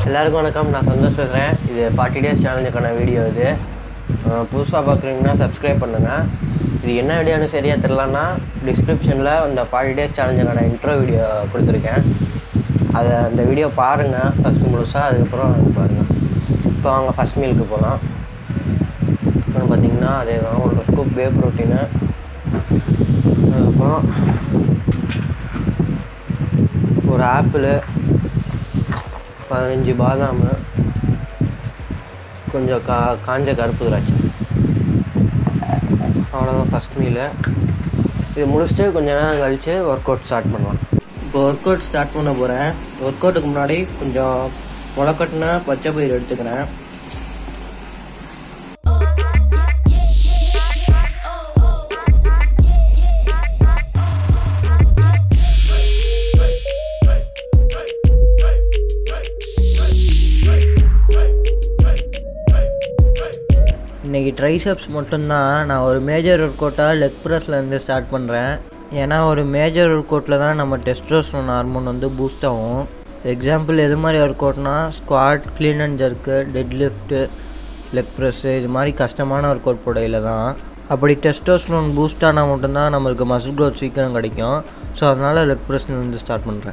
எல்லாருக்கும் வணக்கம் நான் சந்தோஷ் பேசுகிறேன் இது ஃபார்ட்டி டேஸ் சேலஞ்சுக்கான வீடியோ இது புதுசாக பார்க்குறீங்கன்னா சப்ஸ்கிரைப் பண்ணுங்கள் இது என்ன வீடியோன்னு சரியாக தெரிலன்னா டிஸ்கிரிப்ஷனில் இந்த ஃபார்ட்டி டேஸ் சேலஞ்சுக்கான இன்ட்ரோ வீடியோ கொடுத்துருக்கேன் அதை அந்த வீடியோ பாருங்கள் ஃபஸ்ட்டு முழுசாக அதுக்கப்புறம் அது பாருங்கள் இப்போ வாங்க ஃபஸ்ட் மீலுக்கு போகலாம் அப்புறம் பார்த்தீங்கன்னா அதே தான் ஒரு ஸ்கூப் பே ப்ரோட்டீனு அதுக்கப்புறம் ஒரு ஆப்பிளு பதினஞ்சு பாதாம் கொஞ்சம் கா காஞ்ச கருப்பு திராட்சை அவ்வளோதான் ஃபஸ்ட் மீலு இது முடிச்சுட்டு கொஞ்ச நேரம் கழித்து ஒர்க் அவுட் ஸ்டார்ட் பண்ணலாம் இப்போ ஒர்க் அவுட் ஸ்டார்ட் பண்ண போகிறேன் ஒர்க் அவுட்டுக்கு முன்னாடி கொஞ்சம் முளைக்கட்டின பச்சை பயிர் எடுத்துக்கிறேன் இன்றைக்கி ட்ரைசப்ஸ் மட்டும்தான் நான் ஒரு மேஜர் ஒர்க் அவுட்டாக லெக் ப்ரெஸ்லேருந்து ஸ்டார்ட் பண்ணுறேன் ஏன்னா ஒரு மேஜர் ஒர்க் அவுட்டில் தான் நம்ம டெஸ்ட்ரோஸ்டோன் ஹார்மோன் வந்து பூஸ்ட் ஆகும் எக்ஸாம்பிள் எது மாதிரி ஒர்க் அவுட்னா squat clean and jerk deadlift leg press இது மாதிரி கஷ்டமான ஒர்க் அவுட் போடையில் தான் அப்படி டெஸ்டோஸ்டோன் பூஸ்ட் ஆனால் மட்டும்தான் நம்மளுக்கு மசில் க்ரோத் சீக்கிரம் கிடைக்கும் ஸோ அதனால் லெக் ப்ரெஸ்லேருந்து ஸ்டார்ட் பண்ணுறேன்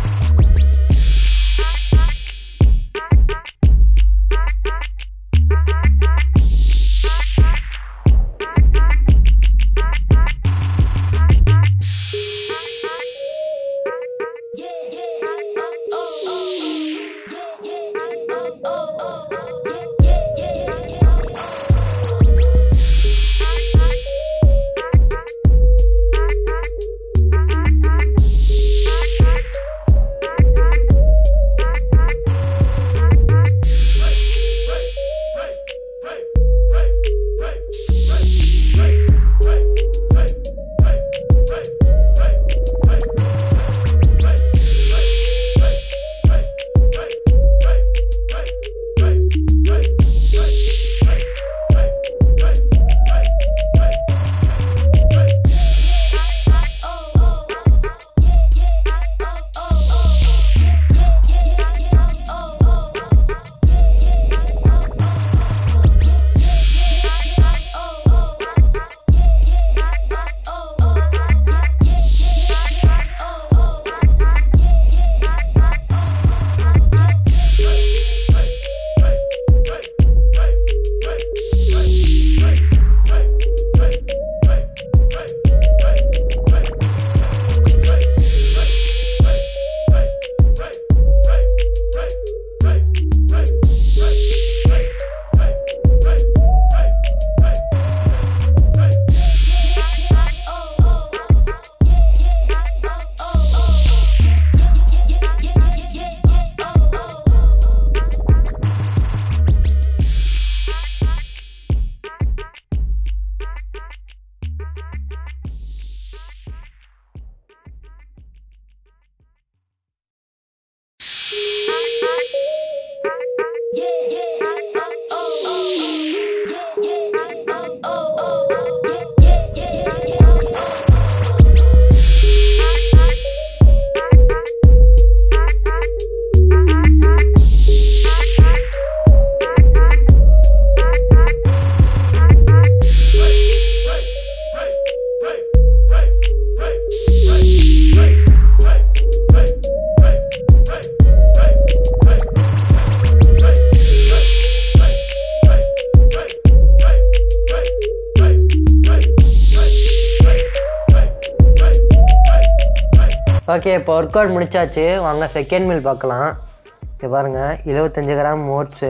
ஓகே இப்போ ஒர்க் அவுட் முடிச்சாச்சு வாங்க செகண்ட் மீல் பார்க்கலாம் இது பாருங்கள் இருபத்தஞ்சி கிராம் ஓட்ஸு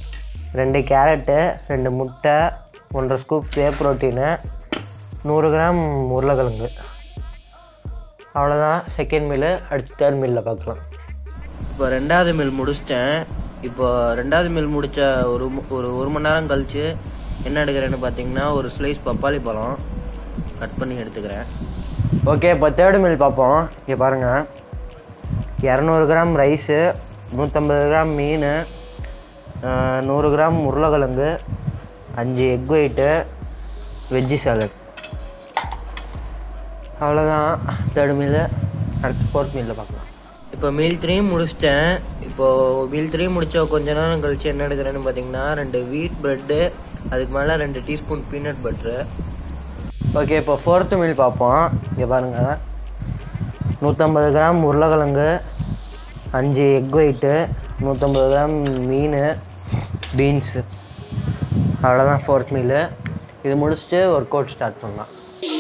ரெண்டு கேரட்டு ரெண்டு முட்டை ஒன்றரை ஸ்கூப் பே ப்ரோட்டீனு நூறு கிராம் உருளைக்கிழங்கு அவ்வளோதான் செகண்ட் மீலு அடுத்த தேர்ட் மீலில் பார்க்கலாம் இப்போ ரெண்டாவது மீல் முடிச்சிட்டேன் இப்போ ரெண்டாவது மீல் முடித்த ஒரு மு- ஒரு ஒரு மணி நேரம் கழித்து என்ன எடுக்கிறேன்னு பார்த்தீங்கன்னா ஒரு ஸ்லைஸ் பப்பாளி பழம் கட் பண்ணி எடுத்துக்கிறேன் ஓகே இப்போ தேர்டு மீல் பார்ப்போம் இங்கே பாருங்கள் இரநூறு கிராம் ரைஸு நூற்றம்பது கிராம் மீன் நூறு கிராம் உருளைக்கிழங்கு அஞ்சு எக் ஒயிட்டு வெஜ்ஜி சாலட் அவ்வளோதான் தேர்ட் மீல் அடுத்து ஃபோர்த் மீலில் பார்க்கலாம் இப்போ மீல் த்ரீ முடிச்சிட்டேன் இப்போ மீல் த்ரீ முடிச்ச கொஞ்ச நேரம் கழிச்சு என்ன எடுக்கிறேன்னு பார்த்தீங்கன்னா ரெண்டு வீட் பிரெட்டு அதுக்கு மேலே ரெண்டு டீஸ்பூன் பீனட் பட்ரு ஓகே இப்போ ஃபோர்த்து மீல் பார்ப்போம் இங்கே பாருங்கள் நூற்றம்பது கிராம் உருளைக்கிழங்கு அஞ்சு எக் ஒயிட்டு நூற்றம்பது கிராம் மீன் பீன்ஸு அவ்வளோதான் ஃபோர்த் மீலு இது முடிச்சுட்டு ஒர்க் அவுட் ஸ்டார்ட் பண்ணலாம்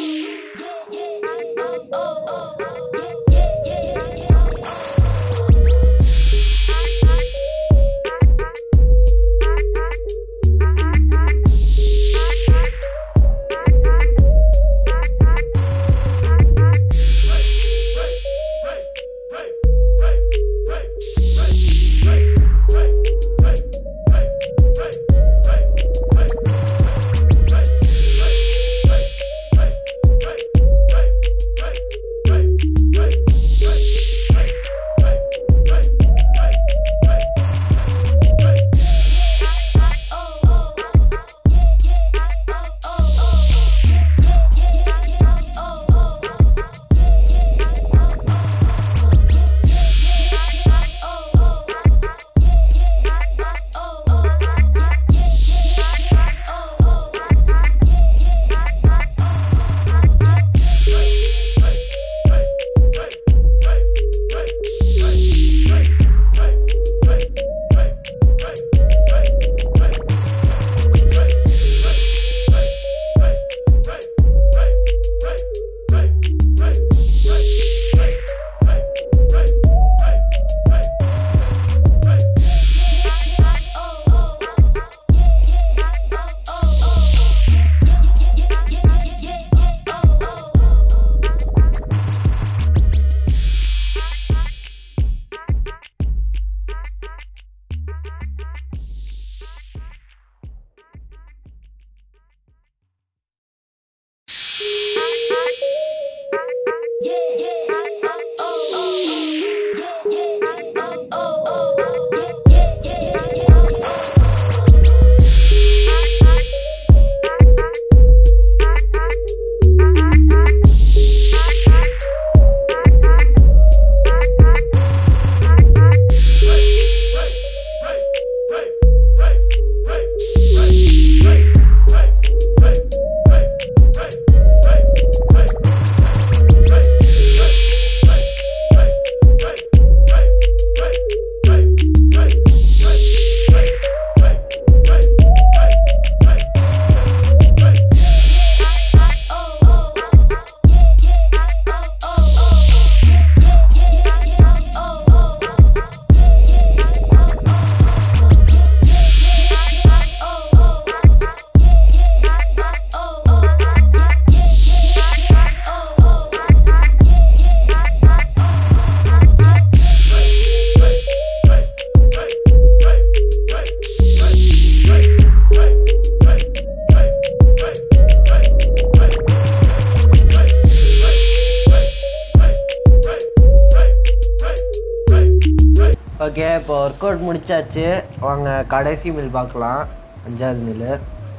ஓகே இப்போ ஒர்க் அவுட் முடிச்சாச்சு வாங்க கடைசி மீல் பார்க்கலாம் அஞ்சாவது மீல்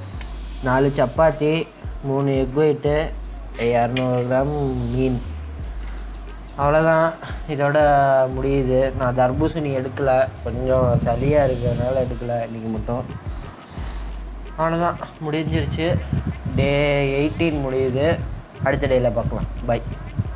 நாலு சப்பாத்தி மூணு எக் ஒயிட்டு இரநூறு கிராம் மீன் அவ்வளோதான் இதோட முடியுது நான் தர்பூசணி எடுக்கலை கொஞ்சம் சளியாக இருக்கிறதுனால எடுக்கலை இன்றைக்கி மட்டும் அவ்வளோதான் முடிஞ்சிருச்சு டே எயிட்டீன் முடியுது அடுத்த டேயில் பார்க்கலாம் பை